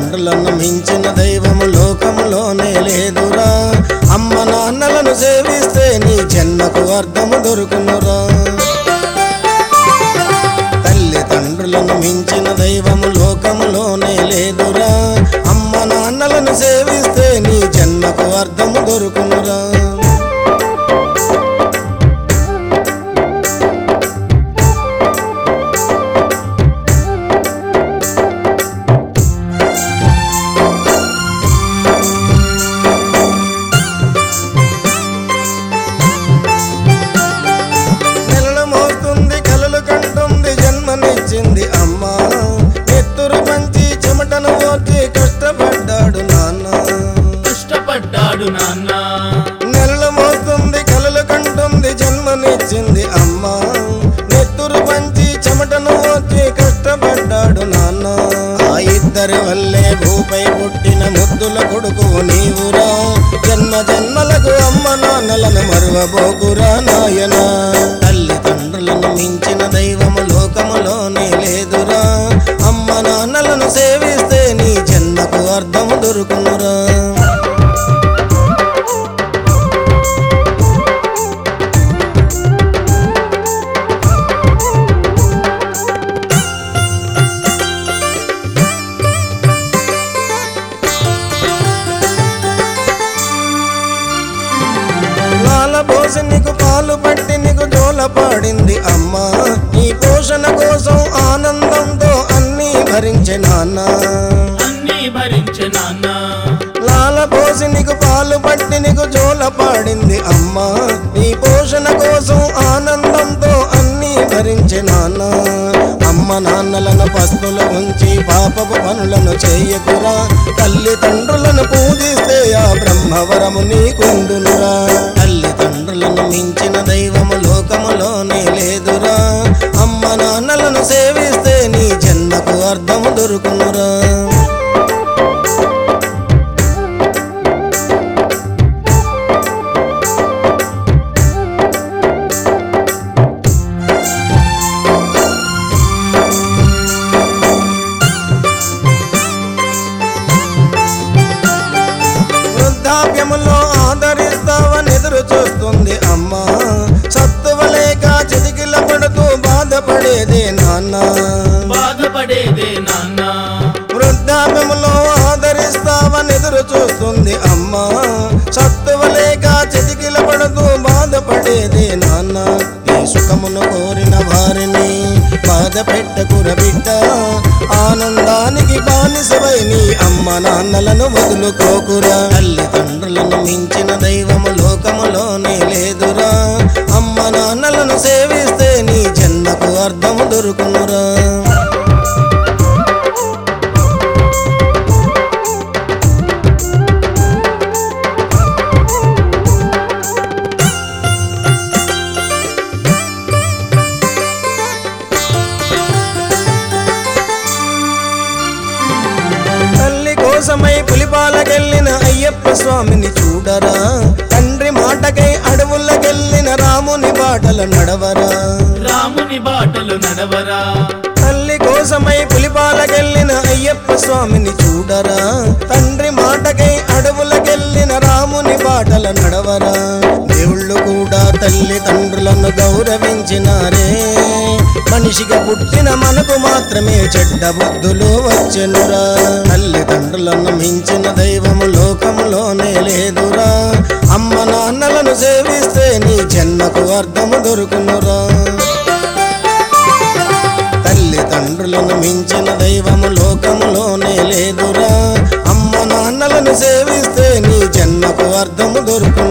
తల్లిదండ్రులను మించిన దైవము లోకములోనే లేదురా అమ్మ నాన్నలను సేవిస్తే నీ జన్మకు అర్థము దొరుకునురా తల్లిదండ్రులను మించిన దైవము లోకములోనే లేదురా అమ్మ నాన్నలను సేవిస్తే నీ జన్మకు అర్థము దొరుకునురా నెలలు మోస్తుంది కలలు కంటుంది జన్మనిచ్చింది అమ్మ ఎత్తురు పంచి చెమటను ఓర్చి కష్టపడ్డాడు నాన్న కష్టపడ్డాడు నాన్న నెలలు మోస్తుంది కలలు కంటుంది జన్మనిచ్చింది అమ్మ నెత్తురు పంచి చెమటను ఓర్చి కష్టపడ్డాడు నాన్న ఆ ఇద్దరి వల్లే భూపై పుట్టిన ముద్దుల కొడుకు నీవురా జన్మ జన్మలకు అమ్మ నాన్నలను మరువబోకురా నాయన తల్లిదండ్రులను మించిన దైవము లోకములోనే లేదురా అమ్మ నాన్నలను సేవిస్తే నీ జన్మకు అర్థము దొరుకునురా లాల పోసి నీకు పాలు పట్టి నీకు జోల పాడింది అమ్మా నీ పోషణ కోసం ఆనందంతో అన్నీ భరించే నాన్న అన్నీ భరించే నాన్న లాల పోసి నీకు పాలు పట్టి నీకు జోల పాడింది అమ్మా నీ పోషణ కోసం ఆనందంతో అన్నీ భరించే నాన్న అమ్మ నాన్నలను పస్తుల ఉంచి పాపపు పనులను చేయకురా తల్లిదండ్రులను పూజిస్తే ఆ బ్రహ్మవరము నీకుండునురా తల్లిదండ్రులను మించిన దైవము లోకములోనే లేదురా అమ్మ నాన్నలను సేవిస్తే నీ జన్మకు అర్థము దొరుకునురా వృద్ధాప్యములో ఆదరిస్తావని ఎదురు చూస్తుంది అమ్మ సత్తువలేక చితికిల పడుతూ బాధపడేదే నాన్న బాధపడేదే నాన్న వృద్ధాప్యములో ఆదరిస్తావని ఎదురు చూస్తుంది అమ్మ సత్తువలేక చితికిల పడుతూ బాధపడేదే నాన్న నీ సుఖమును కోరిన వారిని బాధ పెట్టకుర బిడ్డ ఆనందానికి బానిసవై నీ అమ్మ నాన్నలను వదులుకోకురా తల్లిదండ్రులను మించిన దైవము లోకములోనే లేదురా అమ్మ నాన్నలను సేవిస్తే నీ జన్మకు అర్థము దొరుకునురా తల్లి కోసమై పులిపాలకెళ్ళిన అయ్యప్ప స్వామిని చూడరా తండ్రి మాటకై అడవులకెళ్ళిన రాముని బాటల నడవరా రాముని బాటలు నడవరా తల్లి కోసమై పులిపాలకెళ్ళిన అయ్యప్ప స్వామిని చూడరా తండ్రి మాటకై అడవులకెళ్ళిన రాముని బాటల నడవరా దేవుళ్ళు కూడా తల్లి తండ్రులను గౌరవించినారే మనిషిగా పుట్టిన మనకు మాత్రమే చెడ్డ బుద్ధులు వచ్చెనురా తల్లిదండ్రులను మించిన దైవము లోకములోనే లేదురా అమ్మ నాన్నలను సేవిస్తే నీ జన్మకు అర్థము దొరుకునురా తల్లిదండ్రులను మించిన దైవము లోకములోనే లేదురా అమ్మ నాన్నలను సేవిస్తే నీ జన్మకు అర్థము దొరుకును